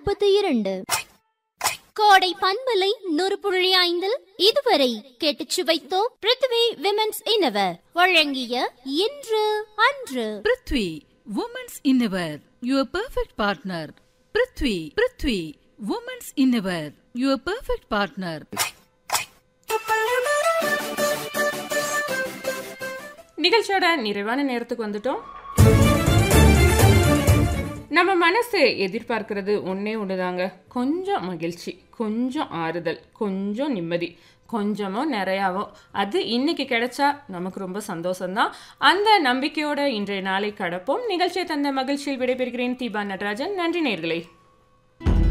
நாற்பத்தி இரண்டு கோடை பண்பலை நூறு புள்ளி ஐந்தில் இதுவரை கேட்டுச் சுவைத்தோம் பிருத்வி விமென்ஸ் இன்னவர் வழங்கிய இன்று அன்று Prithvi women's innerwear your perfect partner Prithvi Prithvi women's innerwear your perfect partner நிகழ்ச்சியோட நிறைவான நேரத்துக்கு வந்துட்டோம் நம்ம மனசு எதிர்பார்க்கிறது ஒன்றே ஒன்றுதாங்க கொஞ்சம் மகிழ்ச்சி கொஞ்சம் ஆறுதல் கொஞ்சம் நிம்மதி கொஞ்சமோ நிறையாவோ அது இன்னைக்கு கிடைச்சா நமக்கு ரொம்ப சந்தோஷம்தான் அந்த நம்பிக்கையோட இன்றைய நாளை கடப்போம் நிகழ்ச்சியை தந்த மகிழ்ச்சியில் விடைபெறுகிறேன் தீபா நடராஜன் நன்றி நேர்களே